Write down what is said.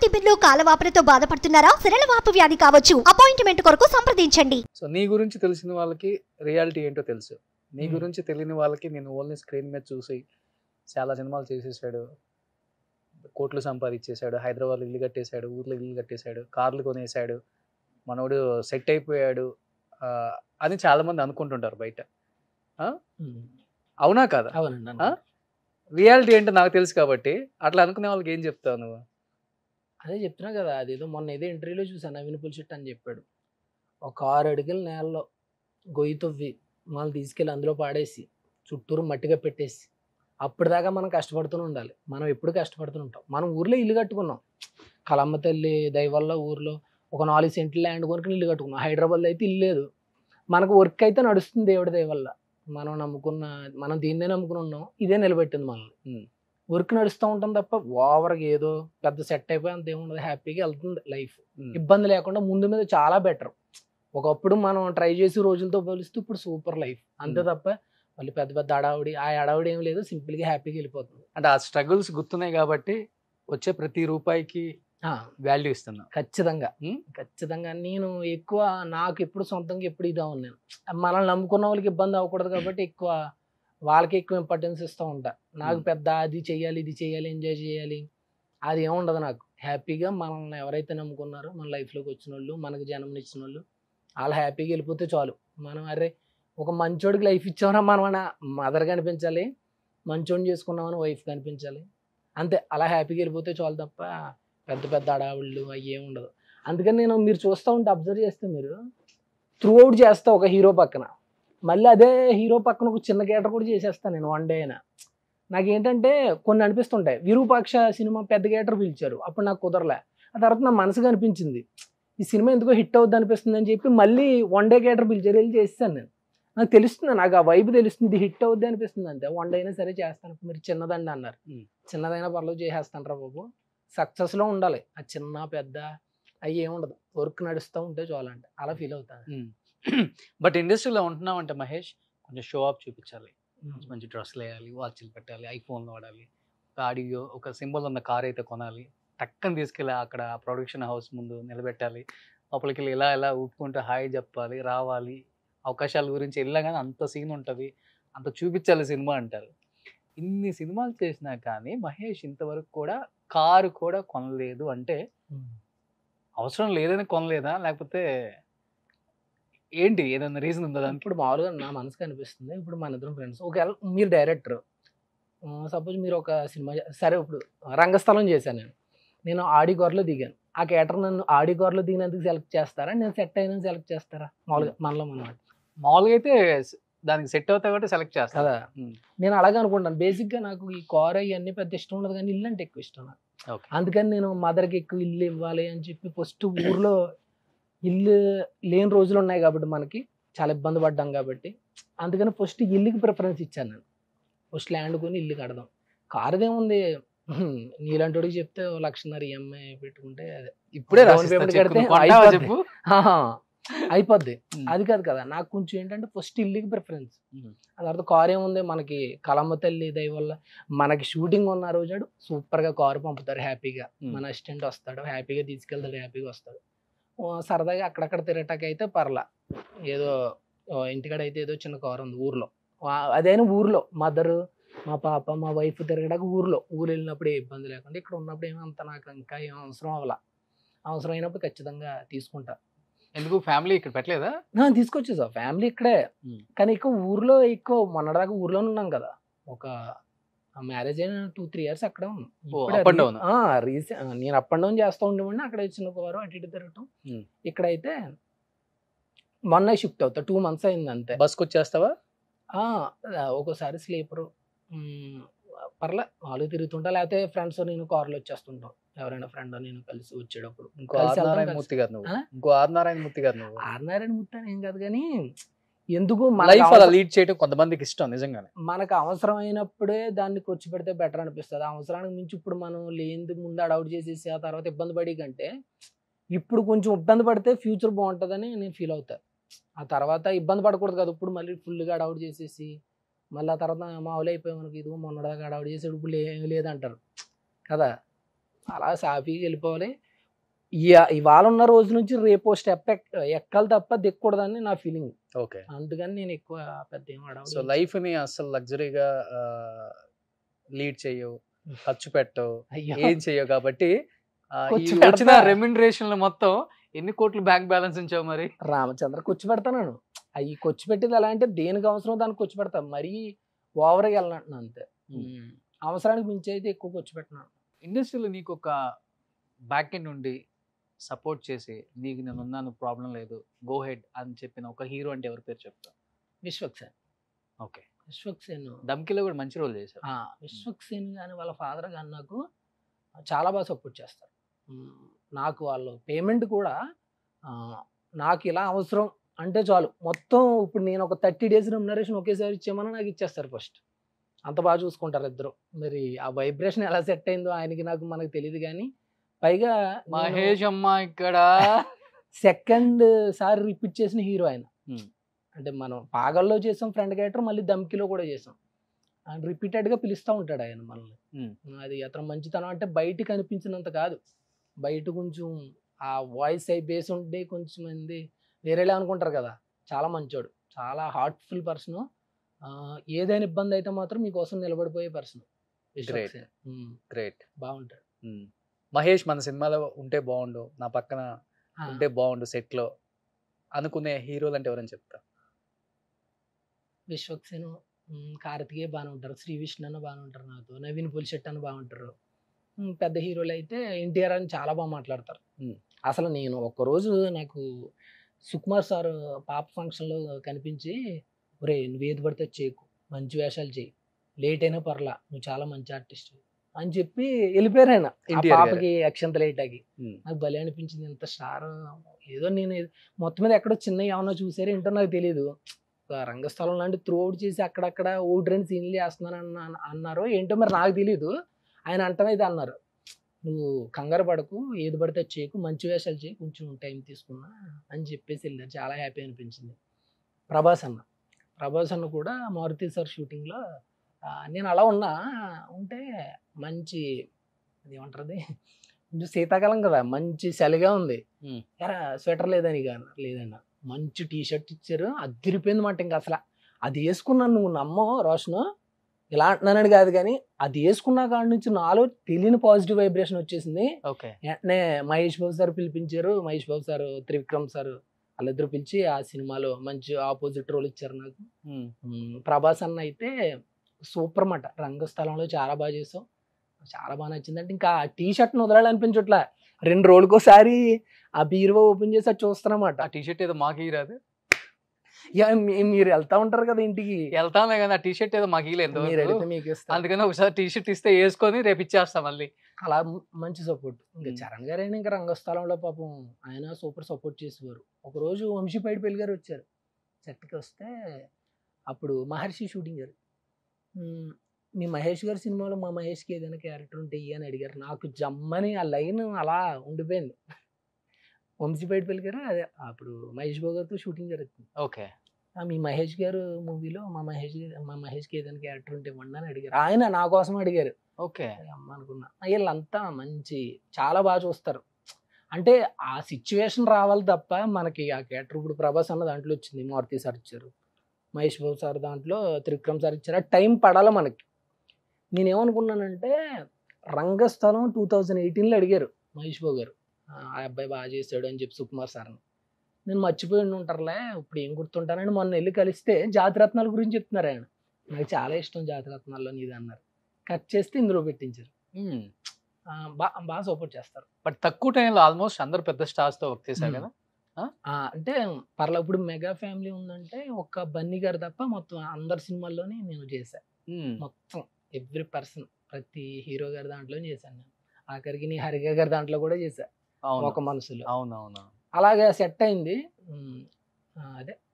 ఇబ్బందులు కాలవాపులతో బాధపడుతున్నారా వాపు వ్యాధి కావచ్చు అపాయింట్మెంట్ కొరకు సంప్రదించండి సో నీ గురించి తెలిసిన వాళ్ళకి రియాలిటీ ఏంటో తెలుసు నీ Hmm. గురించి తెలియని వాళ్ళకి నేను ఓన్లీ స్క్రీన్ మీద చూసి చాలా సినిమాలు చేసేసాడు కోట్లు సంపాదించేశాడు హైదరాబాద్లో ఇల్లు కట్టేశాడు ఊర్లో ఇల్లు కట్టేశాడు కార్లు కొనేశాడు మనోడు సెట్ అయిపోయాడు ఆ, అని చాలా మంది అనుకుంటుంటారు బయట అవునా కాదా అవునండి ఆ? రియాలిటీ ఏంటో నాకు తెలుసు కాబట్టి అట్లా అనుకునే వాళ్ళకి ఏం చెప్తావు నువ్వు అదే చెప్తున్నా కదా అదేదో మొన్న ఏదో ఇంటర్వ్యూలో చూసాను నవీన్ పులిచెట్టు అని చెప్పాడు ఒక ఆరు అడుగుల నేలలో గొయ్యి తవ్వి మనం తీసుకెళ్ళి అందులో పాడేసి చుట్టూరు మట్టిగా పెట్టేసి అప్పటిదాకా మనం కష్టపడుతూనే ఉండాలి మనం ఎప్పుడు కష్టపడుతూనే ఉంటాం మనం ఊర్లో ఇల్లు కట్టుకున్నాం కలమ్మ తల్లి దయ వల్ల ఊర్లో ఒక నాలుగు సెంట్లు ల్యాండ్ కొనుక్కుని ఇల్లు కట్టుకున్నాం హైదరాబాద్లో అయితే ఇల్లు లేదు మనకు వర్క్ అయితే నడుస్తుంది దేవుడి దయ వల్ల మనం నమ్ముకున్న మనం దీన్నే నమ్ముకుని ఉన్నాం ఇదే నిలబెట్టింది మనల్ని Hmm. వర్క్ నడుస్తూ ఉంటాం తప్ప ఓవర్గా ఏదో పెద్ద సెట్ అయిపోయి అంత ఏముండదు హ్యాపీగా వెళ్తుంది లైఫ్ Hmm. ఇబ్బంది లేకుండా ముందు మీద చాలా బెటర్ ఒకప్పుడు మనం ట్రై చేసి రోజులతో పోలిస్తే ఇప్పుడు సూపర్ లైఫ్ అంతే Hmm. తప్ప మళ్ళీ పెద్ద పెద్ద అడావుడి ఆ అడావుడి ఏం లేదు సింపుల్గా హ్యాపీగా వెళ్ళిపోతుంది అంటే ఆ స్ట్రగుల్స్ గుర్తున్నాయి కాబట్టి వచ్చే ప్రతి రూపాయికి ఆ, వాల్యూ ఇస్తున్నావు ఖచ్చితంగా Hmm? ఖచ్చితంగా నేను ఎక్కువ నాకు ఎప్పుడు సొంతంగా ఎప్పుడు ఇదా ఉన్నాను మనల్ని నమ్ముకున్న వాళ్ళకి ఇబ్బంది అవ్వకూడదు కాబట్టి ఎక్కువ వాళ్ళకి ఎక్కువ ఇంపార్టెన్స్ ఇస్తూ ఉంటా నాకు Hmm. పెద్ద అది చెయ్యాలి ఇది చెయ్యాలి ఎంజాయ్ చేయాలి అది ఏముండదు నాకు హ్యాపీగా మనల్ని ఎవరైతే నమ్ముకున్నారో మన లైఫ్లోకి వచ్చిన వాళ్ళు మనకు జన్మని ఇచ్చిన వాళ్ళు వాళ్ళు హ్యాపీగా వెళ్ళిపోతే చాలు మనం అరే ఒక మంచోడికి లైఫ్ ఇచ్చామరా మనం మదర్ కనిపించాలి మంచోడిని చేసుకున్నామని వైఫ్ కనిపించాలి అంతే అలా హ్యాపీగా వెళ్ళిపోతే చాలు తప్ప పెద్ద పెద్ద అడావుళ్ళు అవి ఏమి ఉండదు అందుకని నేను మీరు చూస్తూ ఉంటే అబ్జర్వ్ చేస్తే మీరు త్రూ అవుట్ చేస్తా ఒక హీరో పక్కన మళ్ళీ అదే హీరో పక్కన ఒక చిన్న క్యారెక్టర్ కూడా చేసేస్తాను నేను వన్ డే అయినా నాకు ఏంటంటే కొన్ని అనిపిస్తుంటాయి విరూపాక్ష సినిమా పెద్ద క్యారెక్టర్ పిలిచారు అప్పుడు నాకు కుదరలే ఆ తర్వాత నా మనసుకు అనిపించింది ఈ సినిమా ఎందుకో హిట్ అవుద్ది అనిపిస్తుంది అని చెప్పి మళ్ళీ వన్ డే క్యారెక్టర్ పిలిచారు వెళ్ళి చేస్తాను నేను నాకు తెలుస్తుంది నాకు ఆ వైబ్ తెలుస్తుంది ఇది హిట్ అవుద్ది అనిపిస్తుంది అంతే వన్ డే అయినా సరే చేస్తాను మీరు చిన్నదండి అన్నారు Hmm. చిన్నదైనా పర్లేదు చేసేస్తాను రా బాబు సక్సెస్లో ఉండాలి ఆ చిన్న పెద్ద అవి ఏమి ఉండదు వర్క్ నడుస్తూ ఉంటే చాలంటే అలా ఫీల్ అవుతాను బట్ ఇండస్ట్రీలో ఉంటున్నాం అంటే మహేష్ కొంచెం షో ఆఫ్ చూపించాలి మంచి మంచి డ్రెస్సులు వేయాలి వాచ్లు పెట్టాలి ఐఫోన్ వాడాలి ఒక ఆడియో ఒక సింబల్ ఉన్న కార్ అయితే కొనాలి టక్కని తీసుకెళ్ళి అక్కడ ప్రొడక్షన్ హౌస్ ముందు నిలబెట్టాలి లోపలికి వెళ్ళి ఇలా ఇలా ఊపుకుంటూ హాయ్ చెప్పాలి రావాలి అవకాశాల గురించి వెళ్ళగానే అంత సీన్ ఉంటుంది అంత చూపించాలి సినిమా అంటారు ఇన్ని సినిమాలు చేసినా కానీ మహేష్ ఇంతవరకు కూడా కారు కూడా కొనలేదు అంటే అవసరం లేదని కొనలేదా లేకపోతే ఏంటి ఏదైనా రీజన్ ఉందా దానికి ఇప్పుడు మామూలుగా నా మనసుకు అనిపిస్తుంది ఇప్పుడు మన ఇద్దరం ఫ్రెండ్స్ ఒకవేళ మీరు డైరెక్టర్ సపోజ్ మీరు ఒక సినిమా చే- సరే ఇప్పుడు రంగస్థలం చేశాను నేను నేను ఆడి గోర్లో దిగాను ఆ క్యాటర్ నన్ను ఆడి గోర్లో దిగినందుకు సెలెక్ట్ చేస్తారా నేను సెట్ అయినా సెలెక్ట్ చేస్తారా మామూలుగా మనలో మనమాట మామూలుగా అయితే స్- దానికి సెట్ అవుతాయి కాబట్టి సెలెక్ట్ చేస్తా కదా నేను అలాగే అనుకుంటాను బేసిక్గా నాకు ఈ కార్ అవన్నీ పెద్ద ఇష్టం ఉండదు కానీ ఇల్లు అంటే ఎక్కువ ఇష్టం నాకు ఓకే అందుకని నేను మదర్కి ఎక్కువ ఇల్లు ఇవ్వాలి అని చెప్పి ఫస్ట్ ఊర్లో ఇల్లు లేని రోజులు ఉన్నాయి కాబట్టి మనకి చాలా ఇబ్బంది పడ్డాం కాబట్టి అందుకని ఫస్ట్ ఇల్లుకి ప్రిఫరెన్స్ ఇచ్చాను నేను ఫస్ట్ ల్యాండ్ కొని ఇల్లు కడదాం కారుదేముంది నీలాంటి వాడికి చెప్తే ఓ లక్షన్నర ఈఎంఐ పెట్టుకుంటే అదే ఇప్పుడే Down రాసిస్తా, payment చెప్పు, కడితే నువ్వు కొంటావా అయిపోద్ది. చెప్పు ఆహా, అయిపోద్ది Hmm. అది కాదు కదా నాకు కొంచెం ఏంటంటే ఫస్ట్ ఇల్లుకి ప్రిఫరెన్స్ Hmm. ఆ తర్వాత కార్ ఏముంది మనకి కలమ్మ తల్లి దయ వల్ల మనకి షూటింగ్ ఉన్న రోజు సూపర్ గా కారు పంపుతారు హ్యాపీగా Hmm. మన అసిస్టెంట్ వస్తాడు హ్యాపీగా తీసుకెళ్తాడు హ్యాపీగా వస్తాడు ఓ, సరదాగా అక్కడక్కడ తిరగటానికి అయితే పర్లా ఏదో ఓ, ఇంటికాడ అయితే ఏదో చిన్న కారు ఉంది ఊర్లో వా- అదైనా ఊర్లో మదర్ మా పాప మా వైఫ్ తిరగడానికి ఊర్లో ఊరు వెళ్ళినప్పుడు ఏ ఇబ్బంది లేకుండా ఇక్కడ ఉన్నప్పుడు ఏమంత నాకు ఇంకా ఏం అవసరం అవ్వాల అవసరం అయినప్పుడు ఖచ్చితంగా తీసుకుంటా ఎందుకు ఫ్యామిలీ ఇక్కడ పెట్టలేదా ఆ, తీసుకొచ్చేసా ఫ్యామిలీ ఇక్కడే Hmm. కానీ ఎక్కువ ఊర్లో ఎక్కువ మొన్నటిదాకా ఊర్లో ఉన్నాం కదా ఒక మ్యారేజ్ అయిన టూ త్రీ ఇయర్స్ అక్కడే ఉన్నాం ఓ, ఇప్పుడే up and రీ- down. ఆ, రీసె- ఆ, నేను అప్ అండ్ డౌన్ చేస్తూ ఉండేవాడిని అక్కడ చిన్న వారు అటు ఇటు తిరగటం Hmm. ఇక్కడైతే మొన్న షిఫ్ట్ అవుతా టూ మంత్స్ అయింది అంతే బస్కి వచ్చేస్తావా ఆ, ఒక్కోసారి స్లీపరు పర్లే వాళ్ళు తిరుగుతుంటా లేకపోతే ఫ్రెండ్స్ నేను కార్లో వచ్చేస్తుంటాం ఎవరైనా ఫ్రెండ్ నేను కలిసి వచ్చేటప్పుడు ఇంకో కలిసి వెళ్తాం, ఆదినారాయణ కలిసి- మూర్తి గారు నువ్వు ఆ? ఇంకో ఆదినారాయణ మూర్తి గారు నువ్వు ఆర్నారాయణ ముట్టాను ఏం కాదు కానీ ఎందుకు మనకు లైఫ్ అలా అవసరం- లీడ్ చేయడం కొంతమందికి ఇష్టం నిజంగానే మనకు అవసరమైనప్పుడే దాన్ని ఖర్చు పెడితే బెటర్ అనిపిస్తుంది అవసరానికి మించి ఇప్పుడు మనం లేనిది ముందు అడౌట్ చేసేసి ఆ తర్వాత ఇబ్బంది పడి కంటే ఇప్పుడు కొంచెం ఇబ్బంది పడితే ఫ్యూచర్ బాగుంటుందని నేను ఫీల్ అవుతా ఆ తర్వాత ఇబ్బంది పడకూడదు కదా ఇప్పుడు మళ్ళీ ఫుల్గా అడౌట్ చేసేసి మళ్ళీ ఆ తర్వాత మామూలు అయిపోయి మనకి ఇది మొన్నదాకా అడౌట్ చేసేది ఇప్పుడు ఏం లేదంటారు కదా అలా సాఫీగా వెళ్ళిపోవాలి ఇయ- ఇవాళ ఉన్న రోజు నుంచి రేపో స్టెప్ ఎక్కాలి తప్ప దిక్కకూడదని నా ఫీలింగ్ ఓకే అందుకని నేను ఎక్కువ పెద్ద ఏం అడగను. సో లైఫ్ ని అసలు లగ్జరీగా లీడ్ చేయవు ఖర్చు పెట్టవు అయ్యో. ఏం చేయవు కాబట్టి ఆ, ఈ ఖర్చు వచ్చిన పెడతా. రెమ్యునరేషన్ మొత్తం ఎన్ని కోట్లు బ్యాంక్ బ్యాలెన్స్ ఉంచావు మరి రామచంద్ర కూర్చు పెడతాను అవి కూర్చు పెట్టేది ఎలా అంటే దేనికి అవసరం దానికి కూర్చు పెడతా మరీ ఓవర్గా వెళ్ళనంటున్నా అంతే Hmm. ఉమ్. అవసరానికి మించి అయితే ఎక్కువ కూర్చు పెట్టినాను ఇండస్ట్రీలో నీకు ఒక బ్యాక్ ఎండ్ ఉండి సపోర్ట్ చేసి నీకు నేను ఉన్నాను ప్రాబ్లం లేదు గో హెడ్ అని చెప్పిన ఒక హీరో అంటే ఎవరి పేరు చెప్తా విశ్వక్సేన్ ఓకే విశ్వక్సేన్ దమ్కిలో కూడా మంచి రోల్ చేశారు ఆ, విశ్వక్సేన్ కానీ వాళ్ళ ఫాదర్ కానీ నాకు చాలా బాగా సపోర్ట్ చేస్తారు ఉమ్, నాకు వాళ్ళు పేమెంట్ కూడా ఆ, నాకు ఇలా అవసరం అంటే చాలు మొత్తం ఇప్పుడు నేను ఒక థర్టీ డేస్ రెమ్యునరేషన్ ఒకేసారి ఇచ్చేమని నాకు ఇచ్చేస్తారు ఫస్ట్ అంత బాగా చూసుకుంటారు ఇద్దరు మరి ఆ వైబ్రేషన్ ఎలా సెట్ అయిందో ఆయనకి నాకు మనకు తెలియదు కానీ పైగా మహేష్ అమ్మ ఇక్కడ సెకండ్ సారి రిపీట్ చేసిన హీరో ఆయన Hmm. అంటే మనం పాగల్లో చేసాం ఫ్రెండ్ క్యారెక్టర్ మళ్ళీ దమ్కిలో కూడా చేసాం ఆయన రిపీటెడ్ గా పిలుస్తూ ఉంటాడు ఆయన మనల్ని Hmm. అది అతను మంచితనం అంటే బయట కనిపించినంత కాదు బయట కొంచెం ఆ వాయిస్ అయి బేస్ ఉంటే కొంచెం మంది వేరేలా అనుకుంటారు కదా చాలా మంచోడు చాలా హార్ట్ఫుల్ పర్సన్ ఏదైనా ఇబ్బంది అయితే మాత్రం మీకోసం నిలబడిపోయే పర్సన్ Great. గ్రేట్ బాగుంటాడు మహేష్ మన సినిమాలో ఉంటే బాగుండు నా పక్కన ఆ, ఉంటే బాగుండు సెట్ లో అనుకునే హీరోలు అంటే ఎవరని చెప్తా విశ్వక్సేన్ ఉమ్, కార్తికేయ బాగానే ఉంటారు శ్రీ విష్ణు అన్న బాగానే ఉంటారు నాతో నవీన్ పులిశెట్టి అన్న బాగుంటారు ఉమ్, పెద్ద హీరోలు అయితే ఎన్టీఆర్ అని చాలా బాగా మాట్లాడతారు ఉమ్. అసలు నేను ఒక్కరోజు నాకు సుకుమార్ సార్ పాప ఫంక్షన్లో కనిపించి ఒరే నువ్వు ఏది పడితే అది చేయకు మంచి వేషాలు చేయి లేట్ అయినా పర్లా నువ్వు చాలా మంచి ఆర్టిస్ట్ అని చెప్పి వెళ్ళిపోయారు ఆయన ఆ ఎన్టీఆర్ గారు. పాపకి అక్షంత లేట్ ఆగి ఉమ్. నాకు భలే అనిపించింది ఎంత స్టార్ ఏదో నేను ఏదో- మొత్తం మీద ఎక్కడో చిన్న ఏమన్నా చూసారో ఏంటో నాకు తెలియదు ఒక రంగస్థలం లాంటి త్రూ అవుట్ చేసి అక్కడక్కడ ఓ రెండు సీన్లు చేస్తున్నాను అన్న అన్నారో ఏంటో మరి నాకు తెలియదు ఆయన అంటమైతే అన్నారు నువ్వు కంగారు పడకు ఏది పడితే అది చేయకు మంచి వేషాలు చేయి కొంచెం టైం తీసుకున్నా అని చెప్పేసి వెళ్ళారు చాలా హ్యాపీ అనిపించింది ప్రభాస్ అన్న ప్రభాస్ అన్న కూడా మారుతి సార్ షూటింగ్లో నేను అలా ఉన్నా ఉంటే మంచి అది ఏమంటారు అది కొంచెం శీతాకాలం కదా మంచి చలిగా ఉంది Hmm. ఎరా స్వెటర్ లేదని ఇక అన్నారు. లేదన్న మంచి టీ షర్ట్ ఇచ్చారు అదిరిపోయింది మాట ఇంకా అసలు అది వేసుకున్నాను నువ్వు నమ్మో రోషను ఇలా అంటున్నానని కాదు కానీ అది వేసుకున్న కాడి నుంచి నాలో తెలియని పాజిటివ్ వైబ్రేషన్ వచ్చేసింది ఓకే వెంటనే మహేష్ బాబు సార్ పిలిపించారు మహేష్ బాబు సార్ త్రివిక్రమ్ సార్ వాళ్ళిద్దరు పిలిచి ఆ సినిమాలో మంచి ఆపోజిట్ రోల్ ఇచ్చారు నాకు ఉమ్. మ్మ్. ప్రభాస్ అన్న అయితే సూపర్ మాట రంగస్థలంలో చాలా బాగా చేసాం చాలా బాగా నచ్చింది అంటే ఇంకా టీ షర్ట్ని వదలాలనిపించట్లా రెండు రోజులకోసారి ఆ బీరువా ఓపెన్ చేసి అది చూస్తానమాట ఆ టీ షర్ట్ ఏదో మాకు రాదు యా, మీ- మీరు వెళ్తా ఉంటారు కదా ఇంటికి వెళ్తామే కానీ ఆ టీ షర్ట్ ఏదో మాకు లేదు మీరు అడిగితే మీకు ఇస్తాను అందుకని ఒకసారి టీ షర్ట్ ఇస్తే వేసుకొని రేపు ఇచ్చేస్తాం మళ్ళీ అలా మ- మంచి సపోర్ట్ ఇంకా మ్మ్. చరణ్ గారు అయినా ఇంకా రంగస్థలంలో పాపం ఆయన సూపర్ సపోర్ట్ చేసేవారు ఒకరోజు వంశీపైడి పెళ్లి గారు వచ్చారు సెట్కి వస్తే అప్పుడు మహర్షి షూటింగ్ గారు మ్మ్. మీ మహేష్ గారి సినిమాలో మా మహేష్కి ఏదైనా క్యారెక్టర్ ఉంటే ఇయ్యి అని అడిగారు నాకు జమ్మని ఆ లైన్ అలా ఉండిపోయింది వంశీపైడి పెళ్లి గారు అదే అప్పుడు మహేష్ బాబు గారితో షూటింగ్ జరుగుతుంది ఓకే ఆ, మీ మహేష్ గారు మూవీలో మా మహేష్ గారు మా మహేష్కి ఏదైనా క్యారెక్టర్ ఉంటే ఇవ్వండి అని అడిగారు ఆయన నా కోసం అడిగారు ఓకే అమ్మ అనుకున్నా వీళ్ళంతా మంచి చాలా బాగా చూస్తారు అంటే ఆ సిచ్యువేషన్ రావాలి తప్ప మనకి ఆ క్యారెక్టర్ ఇప్పుడు ప్రభాస్ అన్న దాంట్లో వచ్చింది మారుతి సార్ ఇచ్చారు మహేష్ బాబు సార్ దాంట్లో త్రివిక్రమ్ సార్ ఇచ్చారు ఆ టైం పడాలి మనకి నేనేమనుకున్నానంటే రంగస్థలం టూ థౌజండ్ ఎయిటీన్లో అడిగారు మహేష్ బాబు గారు ఆ ఆ అబ్బాయి బాగా చేశాడు అని చెప్పి సుకుమార్ సార్ని నేను మర్చిపోయి ఉండి ఉంటారులే ఇప్పుడు ఏం గుర్తుంటానని మొన్న వెళ్ళి కలిస్తే జాతిరత్నాల గురించి చెప్తున్నారు ఆయన నాకు చాలా ఇష్టం జాతిరత్నాల్లో నీది అన్నారు కట్ చేస్తే ఇందులో పెట్టించారు ఆ, బా- బాగా సపోర్ట్ చేస్తారు బట్ తక్కువ టైంలో ఆల్మోస్ట్ అందరు పెద్ద స్టార్స్ తో వర్క్ చేశారు ఉమ్. కదా ఆ, అంటే పర్లే ఇప్పుడు మెగా ఫ్యామిలీ ఉందంటే ఒక్క బన్నీ గారు తప్ప మొత్తం అందరి సినిమాల్లోనే నేను చేశాను ఉమ్. మొత్తం ఎవ్రీ పర్సన్ ప్రతి హీరో గారి దాంట్లో చేశాను నేను ఆఖరికి నీ హరిగా గారి దాంట్లో కూడా చేశా అవును ఒక మనసులో అవునవును అలాగే సెట్ అయింది ఉమ్, ఆ, అదే